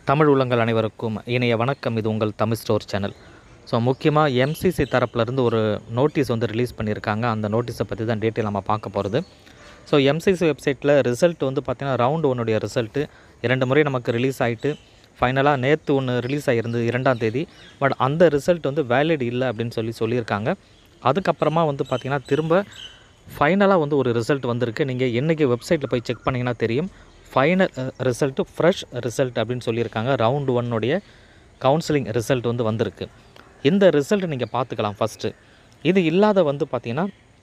தமிழ் உள்ளங்கள் அனைவருக்கும் இணைய வணக்கம் இது உங்கள் தமிழ் ஸ்டோர் சேனல் ஸோ முக்கியமாக எம்சிசி தரப்புலேருந்து ஒரு நோட்டீஸ் வந்து ரிலீஸ் பண்ணியிருக்காங்க அந்த நோட்டீஸை பற்றி தான் டீட்டெயில் நம்ம பார்க்க போகிறது ஸோ எம்சிசி வெப்சைட்டில் ரிசல்ட் வந்து பார்த்திங்கன்னா ரவுண்டு ஒன்னுடைய ரிசல்ட்டு இரண்டு முறை நமக்கு ரிலீஸ் ஆகிட்டு ஃபைனலாக நேற்று ஒன்று ரிலீஸ் ஆகிருந்தது இரண்டாம் தேதி பட் அந்த ரிசல்ட் வந்து வேலிட் இல்லை அப்படின்னு சொல்லி சொல்லியிருக்காங்க அதுக்கப்புறமா வந்து பார்த்திங்கன்னா திரும்ப ஃபைனலாக வந்து ஒரு ரிசல்ட் வந்திருக்கு நீங்கள் என்றைக்கு வெப்சைட்டில் போய் செக் பண்ணிங்கன்னா தெரியும் ஃபைனல் ரிசல்ட்டு ஃப்ரெஷ் ரிசல்ட் அப்படின்னு சொல்லியிருக்காங்க ரவுண்டு ஒன்னுடைய கவுன்சிலிங் ரிசல்ட் வந்து வந்திருக்கு இந்த ரிசல்ட் நீங்கள் பார்த்துக்கலாம் ஃபஸ்ட்டு இது இல்லாத வந்து பார்த்திங்கன்னா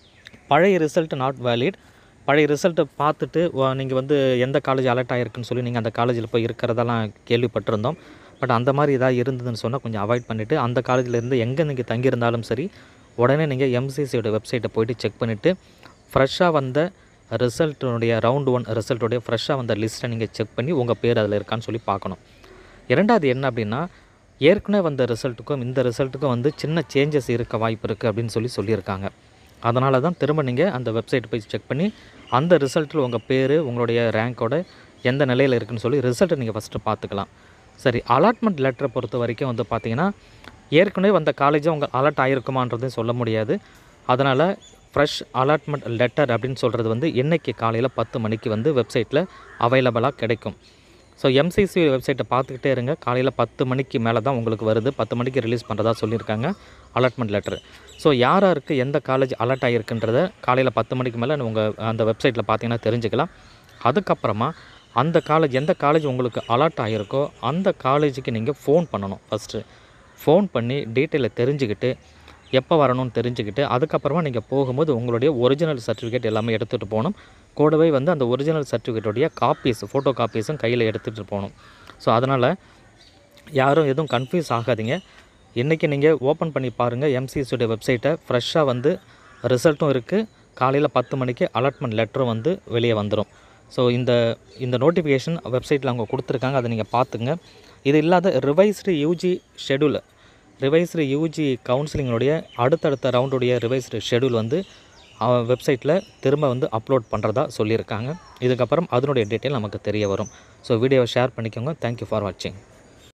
பழைய ரிசல்ட் நாட் வேலிட் பழைய ரிசல்ட்டை பார்த்துட்டு நீங்கள் வந்து எந்த காலேஜ் அலர்ட் ஆகிருக்குன்னு சொல்லி நீங்கள் அந்த காலேஜில் போய் இருக்கிறதெல்லாம் கேள்விப்பட்டிருந்தோம் பட் அந்த மாதிரி ஏதாவது இருந்ததுன்னு சொன்னால் கொஞ்சம் அவாய்ட் பண்ணிவிட்டு அந்த காலேஜில் இருந்து எங்கே நீங்கள் தங்கியிருந்தாலும் சரி உடனே நீங்கள் எம்சிசியோட வெப்சைட்டை போயிட்டு செக் பண்ணிவிட்டு ஃப்ரெஷ்ஷாக வந்த ரிசல்ட்டுடைய ரவுண்ட் ஒன் ரிசல்ட்டுடைய ஃப்ரெஷ்ஷாக வந்த லிஸ்ட்டை நீங்கள் செக் பண்ணி உங்கள் பேர் அதில் இருக்கான்னு சொல்லி பார்க்கணும் இரண்டாவது என்ன அப்படின்னா ஏற்கனவே வந்த ரிசல்ட்டுக்கும் இந்த ரிசல்ட்டுக்கும் வந்து சின்ன சேஞ்சஸ் இருக்க வாய்ப்பு இருக்குது அப்படின்னு சொல்லி சொல்லியிருக்காங்க அதனால தான் திரும்ப நீங்கள் அந்த வெப்சைட் போய் செக் பண்ணி அந்த ரிசல்ட்டில் உங்கள் பேர் உங்களுடைய ரேங்க்கோட எந்த நிலையில் இருக்குன்னு சொல்லி ரிசல்ட்டை நீங்கள் ஃபஸ்ட்டு பார்த்துக்கலாம் சரி அலாட்மெண்ட் லெட்டரை பொறுத்த வரைக்கும் வந்து பார்த்தீங்கன்னா ஏற்கனவே வந்த காலேஜை உங்கள் அலர்ட் ஆகிருக்குமான்றதையும் சொல்ல முடியாது அதனால் ஃப்ரெஷ் அலாட்மெண்ட் லெட்டர் அப்படின்னு சொல்கிறது வந்து என்றைக்கு காலையில் பத்து மணிக்கு வந்து வெப்சைட்டில் அவைலபிளாக கிடைக்கும் ஸோ எம்சிசி வெப்சைட்டை பார்த்துக்கிட்டே இருங்க காலையில் பத்து மணிக்கு மேலே தான் உங்களுக்கு வருது பத்து மணிக்கு ரிலீஸ் பண்ணுறதா சொல்லியிருக்காங்க அலாட்மெண்ட் லெட்டர் ஸோ யார் யாருக்கு எந்த காலேஜ் அலர்ட் ஆகிருக்குன்றத காலையில் பத்து மணிக்கு மேலே உங்கள் அந்த வெப்சைட்டில் பார்த்தீங்கன்னா தெரிஞ்சுக்கலாம் அதுக்கப்புறமா அந்த காலேஜ் எந்த காலேஜ் உங்களுக்கு அலர்ட் ஆகிருக்கோ அந்த காலேஜுக்கு நீங்கள் ஃபோன் பண்ணணும் ஃபஸ்ட்டு ஃபோன் பண்ணி டீட்டெயிலை தெரிஞ்சுக்கிட்டு எப்போ வரணும்னு தெரிஞ்சுக்கிட்டு அதுக்கப்புறமா நீங்கள் போகும்போது உங்களுடைய ஒரிஜினல் சர்டிஃபிகேட் எல்லாமே எடுத்துகிட்டு போகணும் கூடவே வந்து அந்த ஒரிஜினல் சர்டிஃபிகேட்டுடைய காப்பீஸ் ஃபோட்டோ காப்பீஸும் கையில் எடுத்துகிட்டு போகணும் ஸோ அதனால் யாரும் எதுவும் கன்ஃபியூஸ் ஆகாதீங்க இன்றைக்கி நீங்கள் ஓப்பன் பண்ணி பாருங்கள் எம்சிஎஸுடைய வெப்சைட்டை ஃப்ரெஷ்ஷாக வந்து ரிசல்ட்டும் இருக்குது காலையில் பத்து மணிக்கு அலாட்மெண்ட் லெட்டரும் வந்து வெளியே வந்துடும் ஸோ இந்த இந்த நோட்டிஃபிகேஷன் வெப்சைட்டில் அவங்க கொடுத்துருக்காங்க அதை நீங்கள் பார்த்துங்க இது இல்லாத revised UG schedule revised UG கவுன்சிலிங்களுடைய அடுத்தடுத்த ரவுண்டுடைய ரிவைஸ்டு ஷெடியூல் வந்து வெப்சைட்டில் திரும்ப வந்து அப்லோட் பண்ணுறதா சொல்லியிருக்காங்க இதுக்கப்புறம் அதனுடைய டீட்டெயில் நமக்கு தெரிய வரும் ஸோ வீடியோவை ஷேர் பண்ணிக்கோங்க தேங்க்யூ ஃபார் வாட்சிங்